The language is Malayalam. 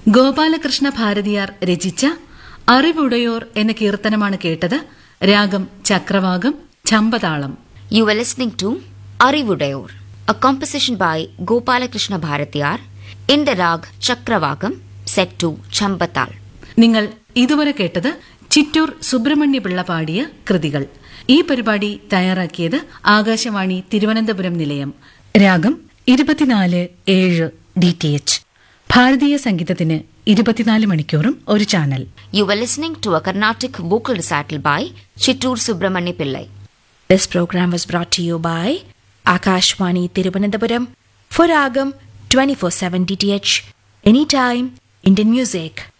ഗോപാലകൃഷ്ണ ഭാരതിയാർ രചിച്ച അറിവുടയോർ എന്ന കീർത്തനമാണ് കേട്ടത് രാഗം ചക്രവാകം ചമ്പതാളം You were listening to Arivudayor, a composition by Gopalakrishna Bharatiyar in the rag Chakravagam set to Chambatal. നിങ്ങൾ ഇതുവരെ കേട്ടത് ചിറ്റൂർ സുബ്രഹ്മണ്യപിള്ള പാടിയ കൃതികൾ ഈ പരിപാടി തയ്യാറാക്കിയത് ആകാശവാണി തിരുവനന്തപുരം നിലയം രാഗം ഇരുപത്തിനാല് ഏഴ് ഡി ടി എച്ച് ഭാരതീയ സംഗീതത്തിന് ഇരുപത്തിനാല് മണിക്കൂറും ഒരു channel You were listening to a Carnatic vocal recital by Chittur Subramani Pillai. This program was brought to you by Akashwani Tiruvananthapuram for Ragam 24/7 DTH Anytime Indian Music.